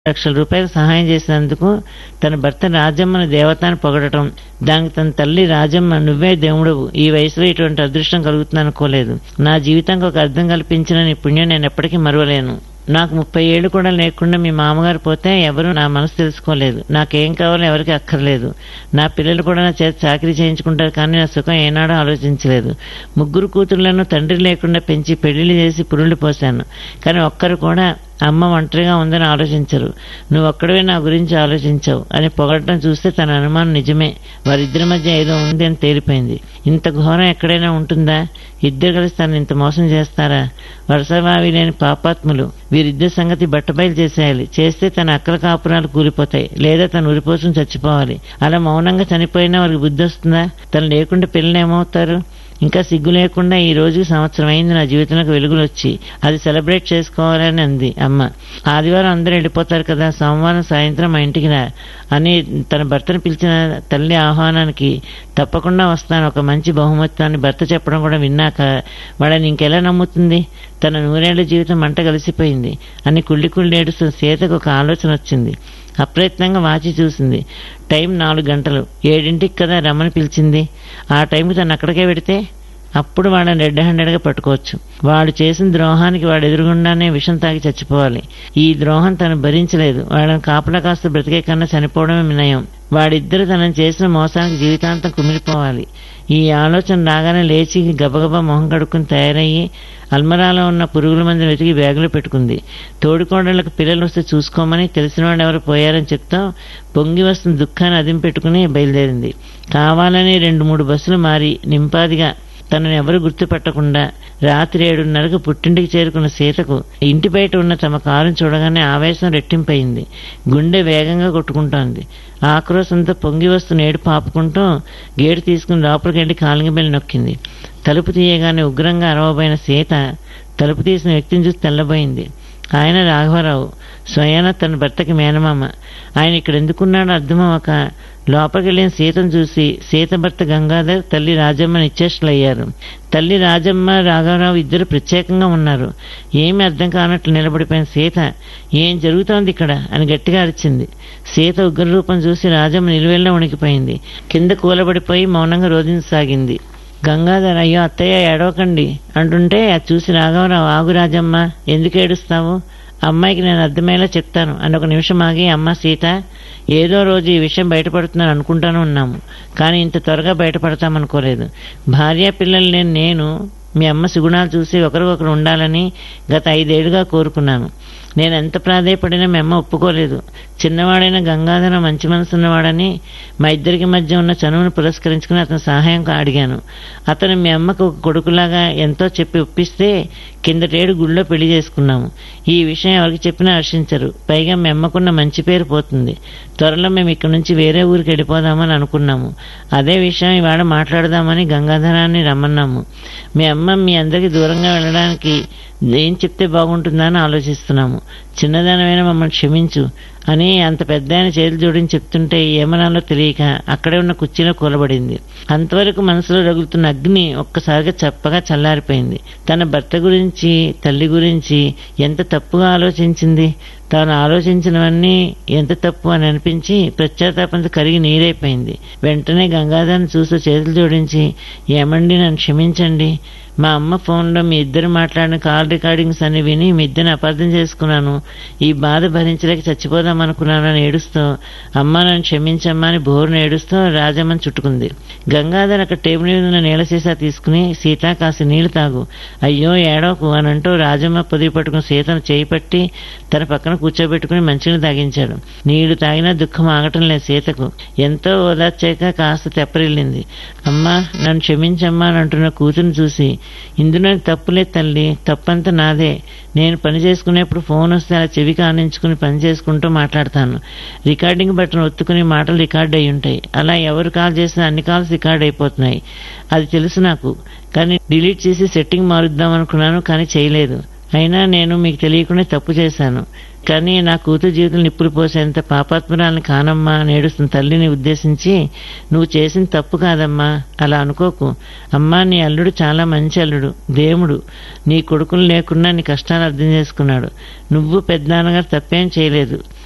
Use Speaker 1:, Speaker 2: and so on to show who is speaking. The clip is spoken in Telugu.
Speaker 1: లక్షల రూపాయలు సహాయం చేసినందుకు తన భర్త రాజమ్మను దేవతాన్ని పొగడటం దానికి తన తల్లి రాజమ్మ నువ్వే దేవుడవు ఈ వయసులో ఇటువంటి అదృష్టం కలుగుతుంది అనుకోలేదు నా జీవితానికి ఒక అర్థం కల్పించిన నీ పుణ్యం నేను ఎప్పటికీ మరువలేను నాకు ముప్పై ఏళ్ళు కూడా లేకుండా మీ మామగారు పోతే ఎవరు నా మనసు తెలుసుకోలేదు నాకేం కావాలో ఎవరికి అక్కర్లేదు నా పిల్లలు కూడా నా చేత చాకరీ చేయించుకుంటారు కానీ నా సుఖం ఏనాడో ఆలోచించలేదు ముగ్గురు కూతుర్లను తండ్రి లేకుండా పెంచి పెళ్లిళ్ళు చేసి పురుళ్ళు పోశాను కానీ ఒక్కరు కూడా అమ్మ ఒంటరిగా ఉందని ఆలోచించరు నువ్వు ఒక్కడవే నా గురించి ఆలోచించావు అని పొగడటం చూస్తే తన అనుమానం నిజమే వారిద్దరి మధ్య ఏదో ఉంది అని తేలిపోయింది ఇంత ఘోరం ఎక్కడైనా ఉంటుందా ఇద్దరు కలిసి తను ఇంత మోసం చేస్తారా వరుసవావి లేని పాపాత్ములు వీరిద్దరి సంగతి బట్టబయలు చేసేయాలి చేస్తే తన అక్కల కాపురాలు కూలిపోతాయి లేదా తను ఉరిపోసం చచ్చిపోవాలి అలా మౌనంగా చనిపోయినా వారికి బుద్ధి వస్తుందా తను లేకుండా పిల్లలు ఏమవుతారు ఇంకా సిగ్గు లేకుండా ఈ రోజుకి సంవత్సరం అయింది నా జీవితంలోకి వెలుగులు వచ్చి అది సెలబ్రేట్ చేసుకోవాలని అంది అమ్మ ఆదివారం అందరూ వెళ్ళిపోతారు కదా సోమవారం సాయంత్రం మా ఇంటికి రా అని తన భర్తను పిలిచిన తల్లి ఆహ్వానానికి తప్పకుండా వస్తాను ఒక మంచి బహుమతాన్ని భర్త చెప్పడం కూడా విన్నాక వాళ్ళని ఇంకెలా నమ్ముతుంది తన నూరేళ్ల జీవితం మంట కలిసిపోయింది అని కుళ్ళి కుళ్ళి ఏడుస్తున్న సీతకు ఒక ఆలోచన వచ్చింది అప్రయత్నంగా వాచి చూసింది టైం నాలుగు గంటలు ఏడింటికి కదా రమ్మని పిలిచింది ఆ టైంకి తను అక్కడికే పెడితే అప్పుడు వాళ్ళని రెడ్ హ్యాండెడ్గా పట్టుకోవచ్చు వాడు చేసిన ద్రోహానికి వాడు ఎదురుగుండానే విషం తాగి చచ్చిపోవాలి ఈ ద్రోహం తను భరించలేదు వాళ్ళని కాపలా కాస్త బ్రతికే కన్నా చనిపోవడమే వినయం వాడిద్దరు తనను చేసిన మోసానికి జీవితాంతం కుమిలిపోవాలి ఈ ఆలోచన రాగానే లేచి గబగబా మొహం కడుక్కుని తయారయ్యి అల్మరాలో ఉన్న పురుగుల మందిని వెతికి బ్యాగులో పెట్టుకుంది తోడికోడళ్లకు పిల్లలు వస్తే చూసుకోమని తెలిసిన వాళ్ళు ఎవరు పోయారని చెప్తా పొంగి వస్తున్న దుఃఖాన్ని అదిం పెట్టుకుని బయలుదేరింది కావాలని రెండు మూడు బస్సులు మారి నింపాదిగా తనను ఎవరు గుర్తుపట్టకుండా రాత్రి ఏడున్నరకు పుట్టింటికి చేరుకున్న సీతకు ఇంటి బయట ఉన్న తమ కారును చూడగానే ఆవేశం రెట్టింపయింది గుండె వేగంగా కొట్టుకుంటోంది ఆక్రోశంతో పొంగి వస్తున్న ఏడు పాపుకుంటూ గేటు తీసుకుని లోపలికి వెళ్ళి కాలింగ బెల్లి నొక్కింది తలుపు తీయగానే ఉగ్రంగా అరవబోయిన సీత తలుపు తీసిన వ్యక్తిని చూసి తెల్లబోయింది ఆయన రాఘవరావు స్వయాన తన భర్తకి మేనమామ ఆయన ఇక్కడ ఎందుకున్నాడో అర్థమవక లోపలికి వెళ్ళిన సీతను చూసి సీత భర్త గంగాధర్ తల్లి రాజమ్మ నిశ్చేష్లయ్యారు తల్లి రాజమ్మ రాఘవరావు ఇద్దరు ప్రత్యేకంగా ఉన్నారు ఏమీ అర్థం కానట్లు నిలబడిపోయిన సీత ఏం జరుగుతోంది ఇక్కడ అని గట్టిగా అరిచింది సీత ఉగ్రరూపం చూసి రాజమ్మ నిలువెల్లా ఉణికిపోయింది కింద కూలబడిపోయి మౌనంగా రోధించసాగింది గంగాధర్ అయ్యో అత్తయ్య ఏడవకండి అంటుంటే అది చూసి రాఘవరావు ఆగు రాజమ్మ ఎందుకు ఏడుస్తావు అమ్మాయికి నేను అర్థమయ్యేలా చెప్తాను అని ఒక నిమిషం ఆగి అమ్మ సీత ఏదో రోజు ఈ విషయం బయటపడుతుందని అనుకుంటాను ఉన్నాము కానీ ఇంత త్వరగా బయటపడతామనుకోలేదు భార్య పిల్లలు లేని నేను మీ అమ్మ సుగుణాలు చూసి ఒకరికొకరు ఉండాలని గత ఐదేళ్లుగా కోరుకున్నాను నేను ఎంత ప్రాధేయపడినా మీ అమ్మ ఒప్పుకోలేదు చిన్నవాడైన గంగాధర మంచి మనసు ఉన్నవాడని మా ఇద్దరికి మధ్య ఉన్న చనువును పురస్కరించుకుని అతని సహాయం అడిగాను అతను మీ అమ్మకు ఒక కొడుకులాగా ఎంతో చెప్పి ఒప్పిస్తే కిందటేడు గుళ్ళో పెళ్లి చేసుకున్నాము ఈ విషయం ఎవరికి చెప్పినా హర్షించరు పైగా మీ అమ్మకున్న మంచి పేరు పోతుంది త్వరలో మేము ఇక్కడి నుంచి వేరే ఊరికి వెళ్ళిపోదామని అనుకున్నాము అదే విషయం ఇవాళ మాట్లాడదామని గంగాధరాన్ని రమ్మన్నాము మీ అమ్మ మీ అందరికి దూరంగా వెళ్ళడానికి ఏం చెప్తే బాగుంటుందని ఆలోచిస్తున్నాము చిన్నదానమైన మమ్మల్ని క్షమించు అని అంత పెద్ద ఆయన చేతులు జోడించి చెప్తుంటే ఏమనాలో తెలియక అక్కడే ఉన్న కుర్చీలో కూలబడింది అంతవరకు మనసులో రగులుతున్న అగ్ని ఒక్కసారిగా చప్పగా చల్లారిపోయింది తన భర్త గురించి తల్లి గురించి ఎంత తప్పుగా ఆలోచించింది తాను ఆలోచించినవన్నీ ఎంత తప్పు అని అనిపించి ప్రత్యాతాపంతో కరిగి నీరైపోయింది వెంటనే గంగాధర్ని చూస్తూ చేతులు జోడించి ఏమండి నన్ను క్షమించండి మా అమ్మ ఫోన్లో మీ ఇద్దరు మాట్లాడిన కాల్ రికార్డింగ్స్ అన్ని విని మీ ఇద్దరిని అపార్థం చేసుకున్నాను ఈ బాధ భరించలేక చచ్చిపోదాం అనుకున్నాను అని ఏడుస్తూ అమ్మ నన్ను క్షమించమ్మా అని బోరును ఏడుస్తూ రాజమ్మని చుట్టుకుంది గంగాధర్ అక్కడ టేబుల్ మీద ఉన్న నీళ్ళ సీసా తీసుకుని సీత కాసి నీళ్లు తాగు అయ్యో ఏడవకు అని అంటూ రాజమ్మ పొదిగి పట్టుకుని సీతను చేయి పట్టి తన పక్కన కూర్చోబెట్టుకుని మంచిని తాగించాడు నీళ్లు తాగినా దుఃఖం ఆగటం లేదు సీతకు ఎంతో ఓదార్చాక కాస్త తెప్పరిల్లింది అమ్మా నన్ను క్షమించమ్మా అని అంటున్న కూతురుని చూసి ఇందులో తప్పులే తల్లి తప్పంతా నాదే నేను పని చేసుకునేప్పుడు ఫోన్ వస్తే అలా చెవికి ఆనించుకుని పని చేసుకుంటూ మాట్లాడతాను రికార్డింగ్ బటన్ ఒత్తుకుని మాటలు రికార్డ్ అయి ఉంటాయి అలా ఎవరు కాల్ చేసినా అన్ని కాల్స్ రికార్డ్ అయిపోతున్నాయి అది తెలుసు నాకు కానీ డిలీట్ చేసి సెట్టింగ్ మారుద్దాం అనుకున్నాను కానీ చేయలేదు అయినా నేను మీకు తెలియకుండా తప్పు చేశాను కానీ నా కూతురు జీవితం నిప్పులు పోసేంత పాపాత్మురాలను కానమ్మా అని ఏడుస్తున్న తల్లిని ఉద్దేశించి నువ్వు చేసిన తప్పు కాదమ్మా అలా అనుకోకు అమ్మా నీ అల్లుడు చాలా మంచి అల్లుడు దేవుడు నీ కొడుకులు లేకుండా నీ కష్టాలు అర్థం చేసుకున్నాడు నువ్వు పెద్దనాన్నగారు తప్పేం చేయలేదు